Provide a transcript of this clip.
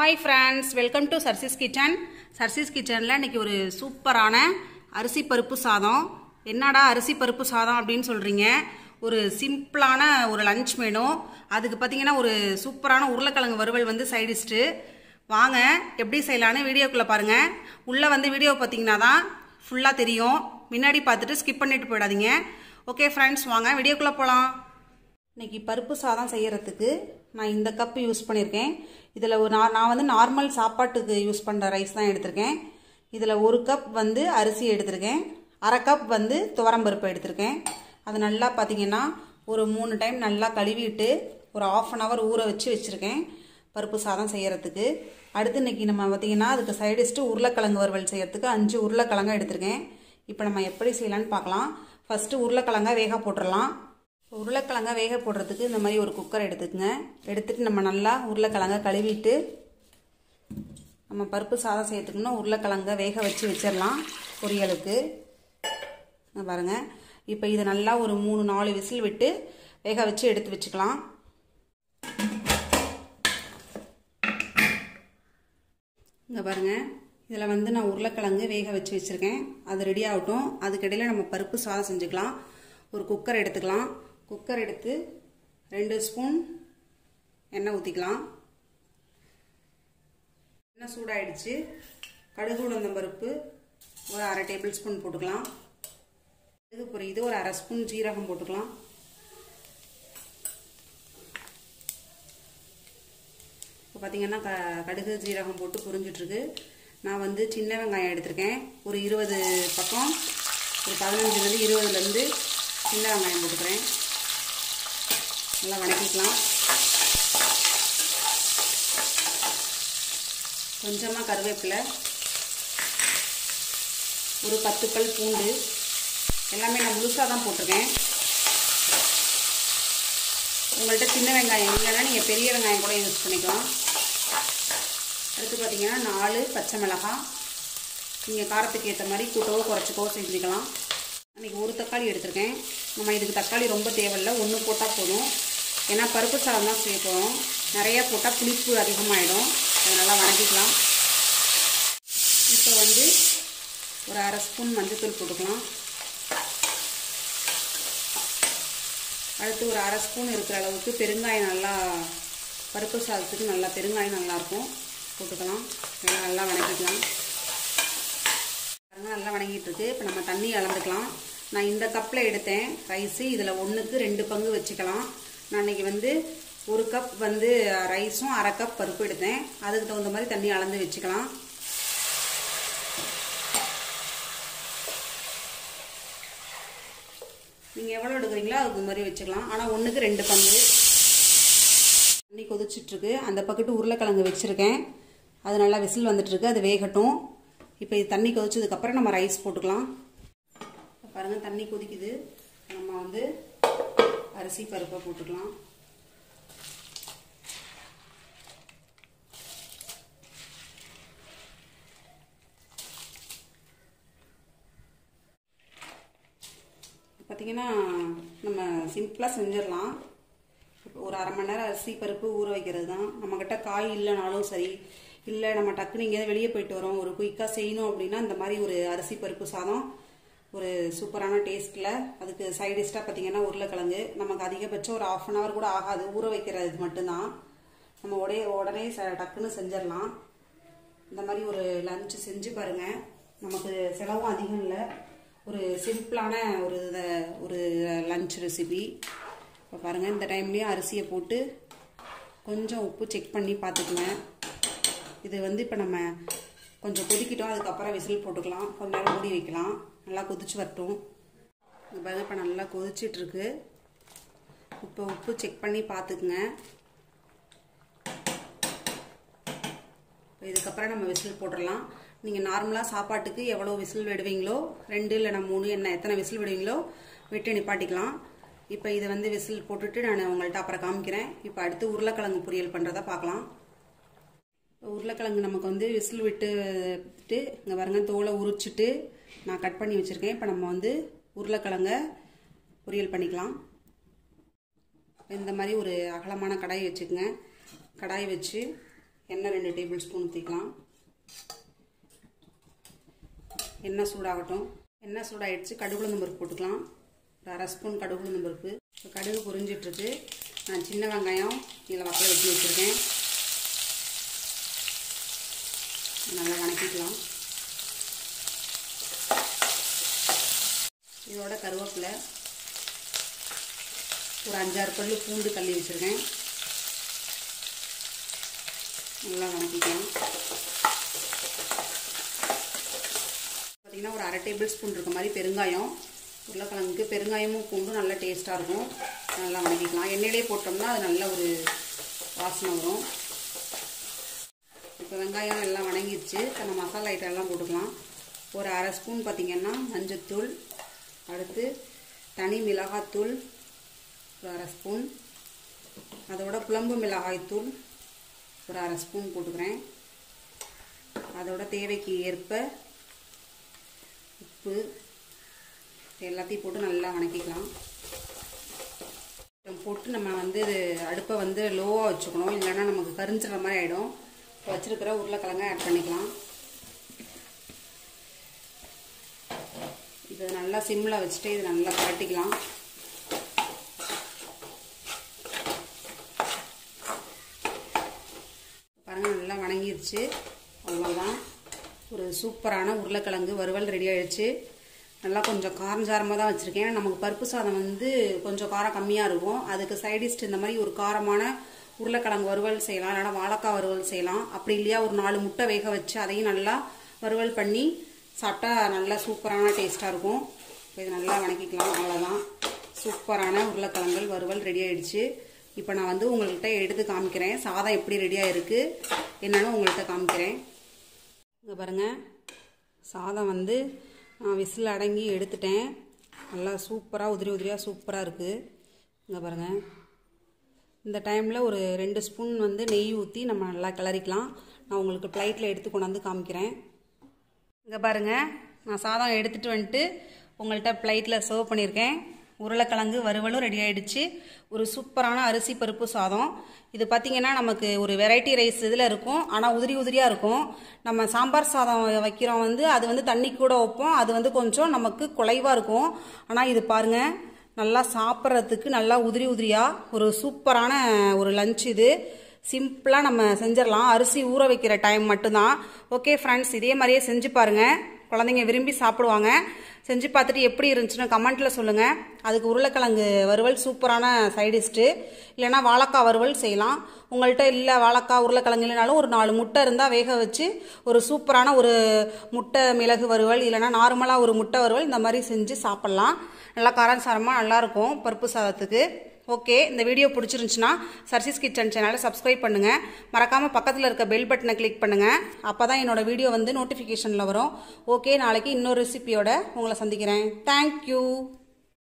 hi friends welcome to சர்சிஸ் kitchen சர்சிஸ் கிச்சனில் இன்னைக்கு ஒரு சூப்பரான அரிசி பருப்பு சாதம் என்னடா அரிசி பருப்பு சாதம் அப்படின்னு சொல்கிறீங்க ஒரு சிம்பிளான ஒரு லஞ்ச் மெனு அதுக்கு பார்த்தீங்கன்னா ஒரு சூப்பரான உருளைக்கிழங்கு வறுவல் வந்து சைடிஸ்ட்டு வாங்க எப்படி செய்யலான்னு வீடியோக்குள்ளே பாருங்கள் உள்ளே வந்து வீடியோ பார்த்தீங்கன்னா தான் ஃபுல்லாக தெரியும் முன்னாடி பார்த்துட்டு ஸ்கிப் பண்ணிட்டு போயிடாதீங்க ஓகே ஃப்ரெண்ட்ஸ் வாங்க வீடியோக்குள்ளே போகலாம் இன்னைக்கு பருப்பு சாதம் செய்யறதுக்கு நான் இந்த கப் யூஸ் பண்ணியிருக்கேன் இதில் ஒரு நான் நான் வந்து நார்மல் சாப்பாட்டுக்கு யூஸ் பண்ணுற ரைஸ் தான் எடுத்திருக்கேன் இதில் ஒரு கப் வந்து அரிசி எடுத்திருக்கேன் அரை கப் வந்து துவரம்பருப்பு எடுத்திருக்கேன் அது நல்லா பார்த்தீங்கன்னா ஒரு மூணு டைம் நல்லா கழுவிட்டு ஒரு ஆஃப் அன் ஹவர் ஊற வச்சு வச்சுருக்கேன் பருப்பு சாதம் செய்யறதுக்கு அடுத்து இன்னைக்கு நம்ம பார்த்தீங்கன்னா அதுக்கு சைடிஸ்ட்டு உருளைக்கிழங்கு வறுவல் செய்யறதுக்கு அஞ்சு உருளைக்கிழங்கா எடுத்திருக்கேன் இப்போ நம்ம எப்படி செய்யலான்னு பார்க்கலாம் ஃபஸ்ட்டு உருளைக்கிழங்கா வேக போட்டுடலாம் உருளைக்கிழங்கா வேக போடுறதுக்கு இந்த மாதிரி ஒரு குக்கர் எடுத்துக்கங்க எடுத்துட்டு நம்ம நல்லா உருளைக்கிழங்கா கழுவிட்டு நம்ம பருப்பு சாதம் செய்யறதுக்குன்னா உருளைக்கிழங்கா வேக வச்சு வச்சிடலாம் பொரியலுக்கு இங்க பாருங்க இப்போ இதை நல்லா ஒரு மூணு நாலு விசில் விட்டு வேக வச்சு எடுத்து வச்சுக்கலாம் இங்கே பாருங்க இதில் வந்து நான் உருளைக்கிழங்கு வேக வச்சு வச்சுருக்கேன் அது ரெடி ஆகட்டும் அதுக்கிடையில் நம்ம பருப்பு சாதம் செஞ்சுக்கலாம் ஒரு குக்கர் எடுத்துக்கலாம் குக்கர் எடுத்து ரெண்டு ஸ்பூன் எண்ணெய் ஊற்றிக்கலாம் எண்ணெய் சூடாயிடுச்சு கடுகு உளுந்தம் பருப்பு ஒரு அரை டேபிள் ஸ்பூன் போட்டுக்கலாம் கடுகு பொரியுது ஒரு அரை ஸ்பூன் ஜீரகம் போட்டுக்கலாம் இப்போ பார்த்தீங்கன்னா க கடுகு ஜீரகம் போட்டு புரிஞ்சிட்ருக்கு நான் வந்து சின்ன வெங்காயம் எடுத்திருக்கேன் ஒரு இருபது பக்கம் ஒரு பதினஞ்சுலேருந்து இருபதுலேருந்து சின்ன வெங்காயம் போட்டுக்கிறேன் நல்லா வணக்கிக்கலாம் கொஞ்சமாக கருவேப்பிலை ஒரு பத்து பல் பூண்டு எல்லாமே நான் முழுசாக தான் போட்டிருக்கேன் உங்கள்கிட்ட சின்ன வெங்காயம் இல்லைன்னா நீங்கள் பெரிய வெங்காயம் கூட யூஸ் பண்ணிக்கலாம் அடுத்து பார்த்தீங்கன்னா நாலு பச்சை மிளகாய் நீங்கள் காரத்துக்கு ஏற்ற மாதிரி கூட்டவோ குறைச்சிக்கவோ செஞ்சுக்கலாம் அன்றைக்கி ஒரு தக்காளி எடுத்திருக்கேன் நம்ம இதுக்கு தக்காளி ரொம்ப தேவையில்லை ஒன்று போட்டால் போதும் ஏன்னா பருப்பு சாதம் தான் செய்ய போகிறோம் நிறைய போட்டால் புளிப்பு அதிகமாகிடும் அதை நல்லா வணக்கிக்கலாம் இப்போ வந்து ஒரு அரை ஸ்பூன் மஞ்சத்தூள் போட்டுக்கலாம் அடுத்து ஒரு அரை ஸ்பூன் இருக்கிற அளவுக்கு பெருங்காயம் நல்லா பருப்பு சாதத்துக்கு நல்லா பெருங்காயம் நல்லாயிருக்கும் போட்டுக்கலாம் இதெல்லாம் நல்லா வணக்கிக்கலாம் பாருங்கள் நல்லா வணங்கிட்டு இருக்கு இப்போ நம்ம தண்ணி அளந்துக்கலாம் நான் இந்த கப்பில் எடுத்தேன் ரைஸு இதில் ஒன்றுக்கு ரெண்டு பங்கு வச்சுக்கலாம் நான் இன்னைக்கு வந்து ஒரு கப் வந்து ரைஸும் அரை கப் பருப்பு எடுத்தேன் அதுக்கு தகுந்த மாதிரி தண்ணி அளந்து வச்சுக்கலாம் நீங்கள் எவ்வளோ எடுக்கிறீங்களோ அதுக்கு மாதிரி வச்சுக்கலாம் ஆனால் ஒன்றுக்கு ரெண்டு பங்கு தண்ணி கொதிச்சிட்ருக்கு அந்த பக்கத்து உருளைக்கிழங்கு வச்சுருக்கேன் அது நல்லா விசில் வந்துட்டுருக்கு அது வேகட்டும் இப்போ இது தண்ணி கொதிச்சதுக்கப்புறம் நம்ம ரைஸ் போட்டுக்கலாம் பாருங்கள் தண்ணி கொதிக்குது நம்ம வந்து அரிசி பருப்பை போட்டுக்கலாம் பார்த்திங்கன்னா நம்ம சிம்பிளாக செஞ்சிடலாம் இப்போ ஒரு அரை மணி நேரம் அரிசி பருப்பு ஊற வைக்கிறது தான் நம்மக்கிட்ட காய் இல்லைனாலும் சரி இல்லை நம்ம டக்குனு எங்கேயாவது வெளியே போயிட்டு வரோம் ஒரு குயிக்காக செய்யணும் அப்படின்னா இந்த மாதிரி ஒரு அரிசி பருப்பு சாதம் ஒரு சூப்பரான டேஸ்ட்டில் அதுக்கு சைடிஷ்டாக பார்த்தீங்கன்னா உருளைக்கிழங்கு நமக்கு அதிகபட்சம் ஒரு ஆஃப் அன் ஹவர் கூட ஆகாது ஊற வைக்கிறது மட்டும்தான் நம்ம உடைய உடனே ச டக்குன்னு செஞ்சிடலாம் இந்த மாதிரி ஒரு லஞ்சு செஞ்சு பாருங்கள் நமக்கு செலவும் அதிகம் இல்லை ஒரு சிம்பிளான ஒரு இதை ஒரு லஞ்ச் ரெசிபி இப்போ பாருங்கள் இந்த டைம்லேயும் அரிசியை போட்டு கொஞ்சம் உப்பு செக் பண்ணி பார்த்துக்குங்க இது வந்து இப்போ நம்ம கொஞ்சம் கொதிக்கிட்டோம் அதுக்கப்புறம் விசில் போட்டுக்கலாம் கொஞ்ச நேரம் மூடி வைக்கலாம் நல்லா கொதிச்சு வரட்டும் இந்த பாருங்க இப்போ நல்லா கொதிச்சிட்ருக்கு இப்போ உப்பு செக் பண்ணி பார்த்துக்குங்க இதுக்கப்புறம் நம்ம விசில் போட்டுடலாம் நீங்கள் நார்மலாக சாப்பாட்டுக்கு எவ்வளோ விசில் விடுவீங்களோ ரெண்டு இல்லைனா மூணு என்ன எத்தனை விசில் விடுவீங்களோ விட்டு நிப்பாட்டிக்கலாம் இப்போ இதை வந்து விசில் போட்டுட்டு நான் உங்கள்கிட்ட அப்புறம் காமிக்கிறேன் இப்போ அடுத்து உருளைக்கிழங்கு பொரியல் பண்ணுறதா பார்க்கலாம் உருளைக்கிழங்கு நமக்கு வந்து விசில் விட்டுட்டு இங்கே பாருங்க தோலை உரிச்சிட்டு நான் கட் பண்ணி வச்சுருக்கேன் இப்போ நம்ம வந்து உருளைக்கிழங்க பொரியல் பண்ணிக்கலாம் இந்த மாதிரி ஒரு அகலமான கடாய் வச்சுக்கோங்க கடாய் வச்சு எண்ணெய் ரெண்டு டேபிள் ஸ்பூன் ஊற்றிக்கலாம் எண்ணெய் சூடாகட்டும் எண்ணெய் சூடாகிடுச்சு கடுகு உளுந்தம் பருப்பு போட்டுக்கலாம் ஒரு அரை ஸ்பூன் கடுகு உளுந்தம் பருப்பு இப்போ கடுகு பொரிஞ்சிட்ருக்கு நான் சின்ன வெங்காயம் இதில் வக்கலை வெட்டி வச்சுருக்கேன் நல்லா வணக்கிக்கலாம் இதோட கருவேப்பிலை ஒரு அஞ்சாறு பல்லு பூண்டு தள்ளி வச்சுருக்கேன் நல்லா வணக்கிக்கலாம் பார்த்திங்கன்னா ஒரு அரை டேபிள் ஸ்பூன் இருக்க மாதிரி பெருங்காயம் உருளைக்கிழங்குக்கு பெருங்காயமும் பூண்டும் நல்லா டேஸ்ட்டாக இருக்கும் நல்லா வணக்கிக்கலாம் எண்ணெயிலே போட்டோம்னா அது நல்ல ஒரு வாசனை வரும் இப்போ வெங்காயம் எல்லாம் வணங்கிடுச்சு நம்ம மசாலா ஐட்டம் எல்லாம் போட்டுக்கலாம் ஒரு அரை ஸ்பூன் பார்த்திங்கன்னா மஞ்சத்தூள் அடுத்து தனி மிளகாத்தூள் ஒரு அரை ஸ்பூன் அதோட குழம்பு மிளகாய்த்தூள் ஒரு அரை ஸ்பூன் போட்டுக்கிறேன் அதோட தேவைக்கு ஏற்ப உப்பு எல்லாத்தையும் போட்டு நல்லா வணக்கிக்கலாம் போட்டு நம்ம வந்து இது அடுப்பை வந்து லோவாக வச்சுக்கணும் இல்லைன்னா நமக்கு கரிஞ்சிடுற மாதிரி ஆகிடும் இப்போ வச்சுருக்கிற உருளைக்கிழங்க ஆட் பண்ணிக்கலாம் இதை நல்லா சிம்மில் வச்சுட்டு இது நல்லா பரட்டிக்கலாம் பாருங்கள் நல்லா வணங்கிருச்சு அவ்வளோதான் ஒரு சூப்பரான உருளைக்கிழங்கு வறுவல் ரெடி ஆயிடுச்சு நல்லா கொஞ்சம் காரஞ்சாரமாக தான் வச்சுருக்கேன் நமக்கு பருப்பு சாதம் வந்து கொஞ்சம் காரம் கம்மியாக இருக்கும் அதுக்கு சைடிஸ்ட் இந்த மாதிரி ஒரு காரமான உருளைக்கிழங்கு வறுவல் செய்யலாம் இல்லைனா வாழைக்காய் வறுவல் செய்யலாம் அப்படி இல்லையா ஒரு நாலு முட்டை வேக வச்சு அதையும் நல்லா வறுவல் பண்ணி சாப்பிட்டா நல்லா சூப்பரான டேஸ்ட்டாக இருக்கும் இது நல்லா வணக்கிக்கலாம் அவ்வளோதான் சூப்பரான உருளைக்கிழங்குகள் வறுவல் ரெடி ஆயிடுச்சு இப்போ நான் வந்து உங்கள்கிட்ட எடுத்து காமிக்கிறேன் சாதம் எப்படி ரெடியாக இருக்குது என்னன்னு உங்கள்கிட்ட காமிக்கிறேன் இங்கே பாருங்கள் சாதம் வந்து நான் விசில் அடங்கி எடுத்துட்டேன் நல்லா சூப்பராக உதிரி உதிரியாக சூப்பராக இருக்குது இங்கே பாருங்கள் இந்த டைமில் ஒரு ரெண்டு ஸ்பூன் வந்து நெய் ஊற்றி நம்ம நல்லா கிளறிக்கலாம் நான் உங்களுக்கு ப்ளைட்டில் எடுத்து கொண்டாந்து காமிக்கிறேன் இங்கே பாருங்கள் நான் சாதம் எடுத்துகிட்டு வந்துட்டு உங்கள்கிட்ட ப்ளைட்டில் சர்வ் பண்ணியிருக்கேன் உருளைக்கிழங்கு வறுவலும் ரெடி ஆயிடுச்சு ஒரு சூப்பரான அரிசி பருப்பு சாதம் இது பார்த்திங்கன்னா நமக்கு ஒரு வெரைட்டி ரைஸ் இதில் இருக்கும் ஆனால் உதிரி உதிரியாக இருக்கும் நம்ம சாம்பார் சாதம் வைக்கிறோம் வந்து அது வந்து தண்ணி கூட வைப்போம் அது வந்து கொஞ்சம் நமக்கு குலைவாக இருக்கும் ஆனால் இது பாருங்கள் நல்லா சாப்பிட்றதுக்கு நல்லா உதிரி உதிரியாக ஒரு சூப்பரான ஒரு லஞ்ச் இது சிம்பிளாக நம்ம செஞ்சிடலாம் அரிசி ஊற வைக்கிற டைம் மட்டும்தான் ஓகே ஃப்ரெண்ட்ஸ் இதே மாதிரியே செஞ்சு பாருங்கள் குழந்தைங்க விரும்பி சாப்பிடுவாங்க செஞ்சு பார்த்துட்டு எப்படி இருந்துச்சுன்னு கமெண்ட்டில் சொல்லுங்கள் அதுக்கு உருளைக்கிழங்கு வறுவல் சூப்பரான சைடிஷ்ட்டு இல்லைனா வாழைக்காய் வறுவல் செய்யலாம் உங்கள்கிட்ட இல்லை வாழைக்காய் உருளைக்கிழங்கு இல்லைனாலும் ஒரு நாலு முட்டை இருந்தால் வேக வச்சு ஒரு சூப்பரான ஒரு முட்டை மிளகு வறுவல் இல்லைனா நார்மலாக ஒரு முட்டை வறுவல் இந்த மாதிரி செஞ்சு சாப்பிட்லாம் நல்லா காரசாரமாக நல்லாயிருக்கும் பருப்பு சாதத்துக்கு ஓகே இந்த வீடியோ பிடிச்சிருந்துச்சுன்னா சர்சிஸ் கிச்சன் சேனலை சப்ஸ்கிரைப் பண்ணுங்கள் மறக்காமல் பக்கத்தில் இருக்க பெல் பட்டனை கிளிக் பண்ணுங்கள் அப்போ தான் என்னோட வீடியோ வந்து நோட்டிஃபிகேஷனில் வரும் ஓகே நாளைக்கு இன்னொரு ரெசிபியோட உங்களை சந்திக்கிறேன் தேங்க்யூ